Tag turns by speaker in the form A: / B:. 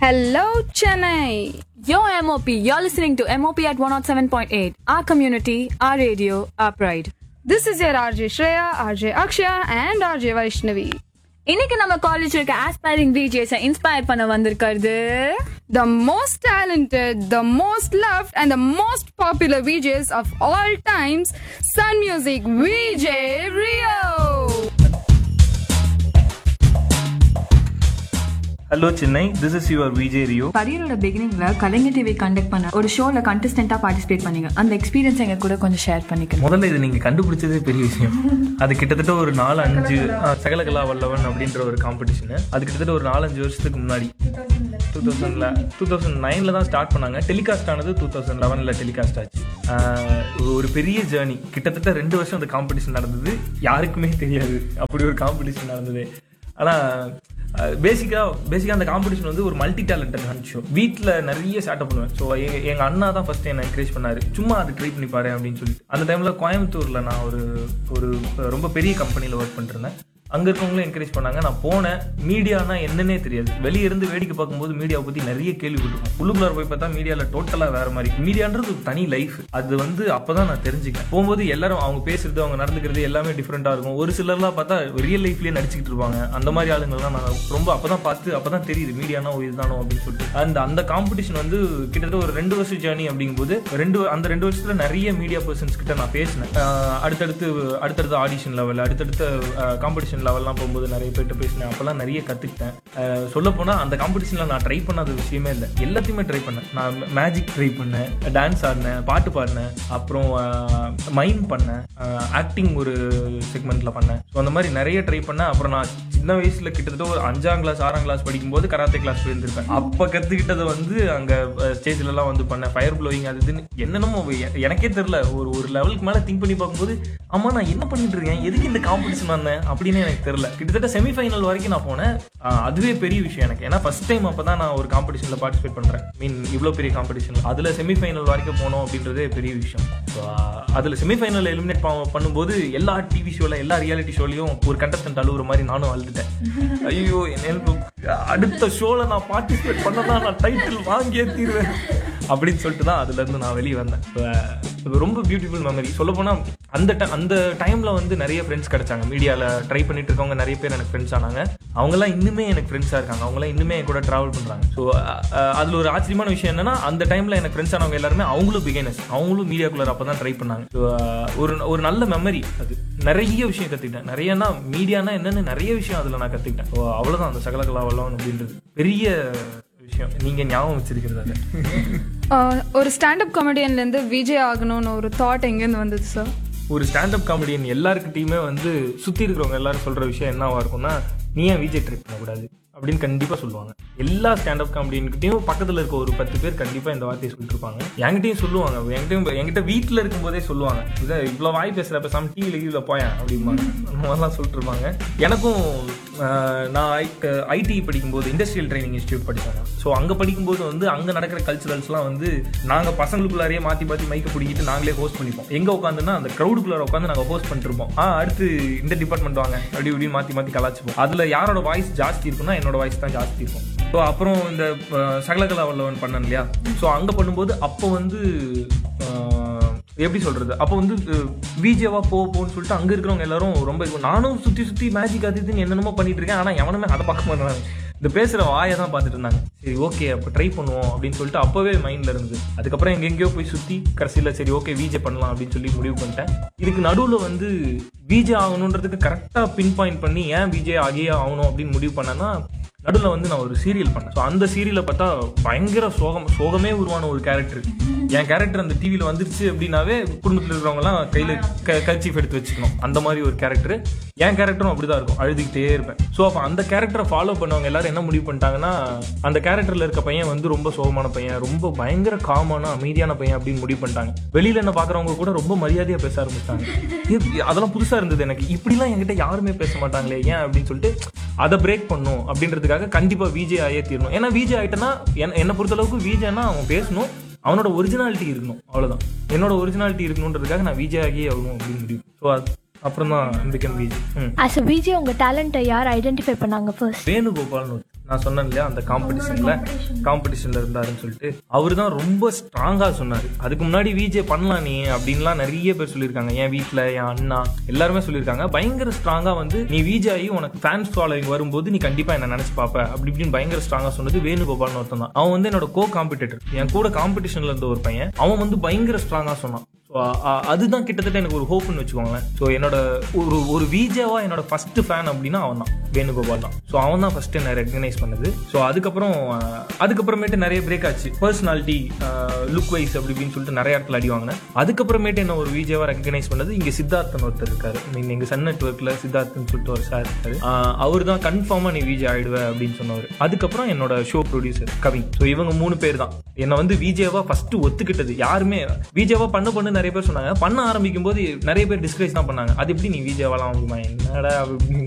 A: Hello, Chennai.
B: Yo, MOP, you're listening to MOP at 107.8. Our community, our radio, our pride.
A: This is your RJ Shreya, RJ Akshaya, and RJ Vaishnavi.
B: இன்னைக்கு நம்ம college இருக்க aspiring விஜேஸை inspire பண்ண வந்திருக்கிறது
A: The most talented, the most loved, and the most popular VJs of all times, Sun Music VJ Rio.
C: Hello Chennai this is your Vijay Rio
B: கரியரோட பிகினிங்ல Kalaignar TV conduct பண்ண ஒரு ஷோல கண்டஸ்டன்டா பார்ட்டிசிபேட் பண்ணீங்க அந்த எக்ஸ்பீரியன்ஸ் எங்க கூட கொஞ்சம் ஷேர் பண்ணிக்கிறேன்
C: முதல்ல இது நீங்க கண்டுபிடிச்சதே பெரிய விஷயம் அது கிட்டத்தட்ட ஒரு நாலு அஞ்சு ஆ, சகலகலா வல்லவன் அப்படின்ற ஒரு காம்படிஷன் அது கிட்டத்தட்ட ஒரு நாலஞ்சு வருஷத்துக்கு முன்னாடி டூ தௌசண்ட்ல டூ தௌசண்ட் நைன்ல தான் ஸ்டார்ட் பண்ணாங்க டெலிகாஸ்ட் ஆனது டூ தௌசண்ட் லெவன்ல டெலிகாஸ்ட் ஆச்சு ஆ, ஒரு பெரிய ஜேர்னி கிட்டத்தட்ட ரெண்டு வருஷம் அந்த காம்படிஷன் நடந்தது யாருக்குமே தெரியாது அப்படி ஒரு காம்படிஷன் நடந்தது ஆனா பேசிக்கா பேசிக்கா அந்த காம்படிஷன் வந்து ஒரு மல்டி டேலண்டட் ஹண்ட் ஷோ வீட்டில் நிறைய சேட்டப் பண்ணுவேன் ஸோ எங்க அண்ணா தான் ஃபர்ஸ்ட் என்ன என்கரேஜ் பண்ணாரு சும்மா அது ட்ரை பண்ணி பாரு அப்படின்னு சொல்லிட்டு அந்த டைம்ல கோயம்புத்தூர்ல நான் ஒரு ஒரு ரொம்ப பெரிய கம்பெனியில் ஒர்க் பண்ணிட்டு இருந்தேன் அங்க இருக்கவங்களும் என்கரேஜ் பண்ணாங்க நான் போனேன் மீடியானா என்னன்னே தெரியாது வெளிய இருந்து வேடிக்கை பார்க்கும்போது மீடியாவை பத்தி நிறைய கேள்விப்பட்டிருக்கோம் உள்ளுக்குள்ளார போய் பார்த்தா மீடியால டோட்டலா வேற மாதிரி மீடியான்றது ஒரு தனி லைஃப் அது வந்து அப்பதான் நான் தெரிஞ்சுக்கிறேன் போகும்போது எல்லாரும் அவங்க பேசுறது அவங்க நடந்துக்கிறது எல்லாமே டிஃப்ரெண்டா இருக்கும் ஒரு சிலர்லாம் பார்த்தா ரியல் லைஃப்லயே நடிச்சுக்கிட்டு இருப்பாங்க அந்த மாதிரி ஆளுங்கள்லாம் நான் ரொம்ப அப்பதான் பார்த்து அப்பதான் தெரியுது மீடியானா இதுதானோ அப்படின்னு சொல்லிட்டு அந்த அந்த காம்படிஷன் வந்து கிட்டத்தட்ட ஒரு ரெண்டு வருஷம் ஜேர்னி அப்படிங்கும்போது ரெண்டு அந்த ரெண்டு வருஷத்துல நிறைய மீடியா பர்சன்ஸ் கிட்ட நான் பேசினேன் ஆஹ் அடுத்தடுத்து அடுத்தடுத்த ஆடிஷன் லெவல் அடுத்தடுத்த காம்படிஷன் லெவல்லாம் போகும்போது நிறைய பேர்கிட்ட பேசினேன் அப்பெல்லாம் நிறைய கத்துக்கிட்டேன் சொல்ல போனா அந்த காம்படிஷன்ல நான் ட்ரை பண்ணாத விஷயமே இல்லை எல்லாத்தையுமே ட்ரை பண்ணேன் நான் மேஜிக் ட்ரை பண்ணேன் டான்ஸ் ஆடினேன் பாட்டு பாடினேன் அப்புறம் மைம் பண்ணேன் ஆக்டிங் ஒரு செக்மெண்ட்ல பண்ணேன் ஸோ அந்த மாதிரி நிறைய ட்ரை பண்ணேன் அப்புறம் நான் சின்ன வயசுல கிட்டத்தட்ட ஒரு அஞ்சாம் கிளாஸ் ஆறாம் கிளாஸ் படிக்கும்போது கராத்தே கிளாஸ் போயிருந்திருப்பேன் அப்ப கத்துக்கிட்டதை வந்து அங்க ஸ்டேஜ்ல எல்லாம் வந்து பண்ணேன் ஃபயர் ப்ளோயிங் அது இதுன்னு என்னென்னமோ எ- எனக்கே தெரியல ஒரு ஒரு லெவலுக்கு மேல திங்க் பண்ணி பார்க்கும்போது அம்மா நான் என்ன பண்ணிட்டு இருக்கேன் எதுக்கு இந்த காம்படிஷன் வந்தேன் அப்படின்னு எனக்கு தெரியல கிட்டத்தட்ட செமிஃபைனல் வரைக்கும் நான் போனேன் ஆஹ் அதுவே பெரிய விஷயம் எனக்கு ஏன்னா ஃபர்ஸ்ட் டைம் அப்பதான் நான் ஒரு காம்படிஷன்ல பார்ட்டிசிபேட் பண்றேன் மீன் இவ்வளவு பெரிய காம்படிஷன் அதுல செமிஃபைனல் வரைக்கும் போனோம் அப்படின்றதே பெரிய விஷயம் So, ஆஹ் அதுல செமிஃபைனல் எலிமினேட் பண்ணும்போது எல்லா டிவி ஷோல எல்லா ரியாலிட்டி ஷோலயும் ஒரு கண்டஸ்டன்ட் அழுகுற மாதிரி நானும் அழுதுட்டேன் ஐயோ எனக்கு அடுத்த ஷோல நான் பார்ட்டிசிபேட் பண்ணதான் நான் டைட்டில் வாங்கியே தீருவேன் அப்படின்னு சொல்லிட்டு தான் அதுல இருந்து நான் வெளியே வந்தேன் இப்ப இது ரொம்ப பியூட்டிஃபுல் மெமரி சொல்ல போனா அந்த ti- அந்த டைம்ல வந்து நிறைய ஃப்ரெண்ட்ஸ் கிடைச்சாங்க மீடியால ட்ரை பண்ணிட்டு இருக்கவங்க நிறைய பேர் எனக்கு ஃப்ரெண்ட்ஸ் ஆனாங்க அவங்கெல்லாம் இன்னுமே எனக்கு ஃப்ரெண்ட்ஸா இருக்காங்க அவங்களாம் இன்னுமே என் கூட டிராவல் பண்றாங்க ஸோ அதுல ஒரு ஆச்சரியமான விஷயம் என்னன்னா அந்த டைம்ல எனக்கு ஃப்ரெண்ட்ஸ் ஆனவங்க எல்லாருமே அவங்களும் பிகைனஸ் அவங்களும் மீடியாக்குள்ள அப்பதான் ட்ரை பண்ணாங்க ஸோ ஒரு ஒரு நல்ல மெமரி அது நிறைய விஷயம் கத்துக்கிட்டேன் நிறையனா மீடியானா என்னன்னு நிறைய விஷயம் அதுல நான் கத்துக்கிட்டேன் ஸோ அவ்வளவுதான் அந்த சகலகலா வல்லவன் அப்படின்றது பெரிய விஷயம் நீங்க ஞாபகம் வச்சிருக்கிறது அதை
A: Uh, ஒரு ஸ்டாண்டப் காமெடியன்லேருந்து விஜய் ஆகணும்னு ஒரு தாட் எங்கேருந்து வந்தது சார்
C: ஒரு ஸ்டாண்டப் காமெடியன் எல்லாருக்கிட்டையுமே வந்து சுத்தி இருக்கிறவங்க எல்லாரும் சொல்ற விஷயம் என்னவா இருக்கும்னா நீ ஏன் விஜய் ட்ரை பண்ணக்கூடாது அப்படின்னு கண்டிப்பா சொல்லுவாங்க எல்லா ஸ்டாண்டப் காமெடியன்கிட்டயும் பக்கத்துல இருக்க ஒரு பத்து பேர் கண்டிப்பா இந்த வார்த்தையை சொல்லிட்டு இருப்பாங்க என்கிட்டயும் சொல்லுவாங்க என்கிட்டயும் என்கிட்ட வீட்டுல இருக்கும்போதே சொல்லுவாங்க இதை இவ்வளவு வாய் பேசுற பேசாம டிவில கீழ போயேன் அப்படிம்பாங்க அந்த மாதிரிலாம் சொல்லிட்டு இருப்பாங்க எனக்கும் ஆஹ், நான் ஐடி படிக்கும்போது இண்டஸ்ட்ரியல் ட்ரைனிங் இன்ஸ்டியூட் படிச்சாங்க ஸோ அங்க படிக்கும்போது வந்து அங்க நடக்கிற கல்ச்சுரல்ஸ்லாம் வந்து நாங்க பசங்களுக்குள்ளாரையே மாத்தி மாத்தி மைக்க பிடிக்கிட்டு நாங்களே ஹோஸ்ட் பண்ணிப்போம் எங்க உட்காந்துன்னா அந்த க்ரௌடுக்குள்ளார உட்காந்து நாங்க ஹோஸ்ட் பண்ணிட்டு இருப்போம் ஆ அடுத்து இந்த டிபார்ட்மெண்ட் வாங்க அப்படி இப்படின்னு மாத்தி மாத்தி கலாச்சிப்போம் அதுல யாரோட வாய்ஸ் ஜாஸ்தி இருக்குன்னா என்னோட வாய்ஸ் தான் ஜாஸ்தி இருக்கும் ஸோ அப்புறம் இந்த அஹ், சகலகலா வல்லவன் பண்ணேன் இல்லையா ஸோ அங்க பண்ணும்போது அப்போ வந்து அஹ், எப்படி சொல்றது அப்போ வந்து விஜேவா போ போன்னு சொல்லிட்டு அங்க இருக்கிறவங்க எல்லாரும் ரொம்ப இது- நானும் சுத்தி சுத்தி மேஜிக் அது இதுன்னு என்னென்னமோ பண்ணிட்டு இருக்கேன் ஆனா எவனுமே அதை பார்க்க மாட்டாங்க இந்த பேசுற வாயை தான் பார்த்துட்டு இருந்தாங்க சரி ஓகே அப்போ ட்ரை பண்ணுவோம் அப்படின்னு சொல்லிட்டு அப்பவே மைண்ட்ல இருந்தது அதுக்கப்புறம் எங்கெங்கேயோ போய் சுத்தி கடைசியில சரி ஓகே விஜே பண்ணலாம் அப்படின்னு சொல்லி முடிவு பண்ணிட்டேன் இதுக்கு நடுவுல வந்து விஜே ஆகணுன்றதுக்கு கரெக்டா பின் பாயிண்ட் பண்ணி ஏன் விஜே ஆகியே ஆகணும் அப்படின்னு முடிவு பண்ணேன்னா நடுவில் வந்து நான் ஒரு சீரியல் பண்ணேன் ஸோ அந்த சீரியலை பார்த்தா பயங்கர சோகம் சோகமே உருவான ஒரு கேரக்டர் என் கேரக்டர் அந்த டிவியில் வந்துருச்சு அப்படின்னாவே குடும்பத்தில் இருக்கிறவங்கலாம் கையில் க கர்ச்சீஃப் எடுத்து வச்சுக்கணும் அந்த மாதிரி ஒரு கேரக்டர் என் கேரக்டரும் அப்படிதான் இருக்கும் அழுதுகிட்டே இருப்பேன் ஸோ அப்போ அந்த கேரக்டரை ஃபாலோ பண்ணவங்க எல்லாரும் என்ன முடிவு பண்ணிட்டாங்கன்னா அந்த கேரக்டர்ல இருக்க பையன் வந்து ரொம்ப சோகமான பையன் ரொம்ப பயங்கர காமான அமைதியான பையன் அப்படின்னு முடிவு பண்ணிட்டாங்க வெளியில என்ன பாக்குறவங்க கூட ரொம்ப மரியாதையா பேச ஆரம்பிச்சிட்டாங்க இது- அதெல்லாம் புதுசா இருந்தது எனக்கு இப்படிலாம் என்கிட்ட யாருமே பேச மாட்டாங்களே ஏன் அப்படின்னு சொல்லிட்டு அதை பிரேக் பண்ணும் அப்படின்றதுக்காக கண்டிப்பா விஜய் ஆயே தீரணும் ஏன்னா விஜய் ஆயிட்டனா என்னை பொறுத்த அளவுக்கு விஜய்னா அவன் பேசணும் அவனோட ஒரிஜினாலிட்டி இருக்கணும் அவ்வளவுதான் என்னோட ஒரிஜினாலிட்டி இருக்கணுன்றதுக்காக நான் விஜய் ஆகியே ஆகணும் அப்படின்னு முடிவு ஸோ அப்புறம் தான் பிகம் விஜய் ம்
D: ஆஸ் அ விஜய் உங்க டேலண்ட்டை யார் ஐடென்டிஃபை பண்ணாங்க ஃபர்ஸ்ட்
C: வேணுகோபால்னு ஒரு நான் சொன்னேன் இல்லையா அந்த காம்படிஷன்ல காம்படிஷன்ல இருந்தாருன்னு சொல்லிட்டு அவர் தான் ரொம்ப ஸ்ட்ராங்கா சொன்னாரு அதுக்கு முன்னாடி விஜே பண்ணலாம் நீ அப்படின்லாம் நிறைய பேர் சொல்லியிருக்காங்க என் வீட்ல என் அண்ணா எல்லாருமே சொல்லியிருக்காங்க பயங்கர ஸ்ட்ராங்கா வந்து நீ விஜே ஆகி உனக்கு ஃபேன்ஸ் ஃபாலோவிங் வரும்போது நீ கண்டிப்பா என்ன நினைச்சு பாப்ப அப்படி இப்படின்னு பயங்கர ஸ்ட்ராங்கா சொன்னது வேணுகோபால்னு ஒருத்தன் தான் அவன் வந்து என்னோட கோ காம்படிட்டர் என் கூட காம்படிஷன்ல இருந்த ஒரு பையன் அவன் வந்து பயங்கர ஸ்ட்ராங்கா சொன்னான் ஸோ அதுதான் கிட்டத்தட்ட எனக்கு ஒரு ஹோப்னு வச்சுக்கோங்களேன் ஸோ என்னோட ஒரு ஒரு விஜேவா என்னோட ஃபர்ஸ்ட் ஃபேன் அப்படின்னா அவன் தான் வேணுகோபால் தான் ஸோ அவன் தான் ஃபர்ஸ்ட் என்ன ரெகனைஸ் பண்ணது ஸோ அதுக்கப்புறம் அஹ், அதுக்கப்புறமேட்டு நிறைய பிரேக் ஆச்சு பர்சனாலிட்டி லுக் வைஸ் அப்படி இப்படின்னு சொல்லிட்டு நிறைய இடத்துல அடி வாங்கினேன் அதுக்கப்புறமேட்டு என்ன ஒரு விஜேவா ரெகனைஸ் பண்ணது இங்க சித்தார்த்தன் ஒருத்தர் இருக்காரு மீன் எங்க சன் நெட்ஒர்க்ல சித்தார்த்தன் சொல்லிட்டு ஒரு சார் இருக்காரு அவர் தான் கன்ஃபார்மா நீ விஜே ஆயிடுவ அப்படின்னு சொன்னவர் அதுக்கப்புறம் என்னோட ஷோ ப்ரொடியூசர் கவி ஸோ இவங்க மூணு பேர் தான் என்னை வந்து விஜேவா ஃபர்ஸ்ட் ஒத்துக்கிட்டது யாருமே விஜேவா பண்ண பண்ணு நிறைய பேர் சொன்னாங்க பண்ண ஆரம்பிக்கும் போது நிறைய பேர் டிஸ்கரேஜ் தான் பண்ணாங்க அது எப்படி நீ விஜேவாலாம் முடியுமா என்னடா அப்படி இப்படின்னு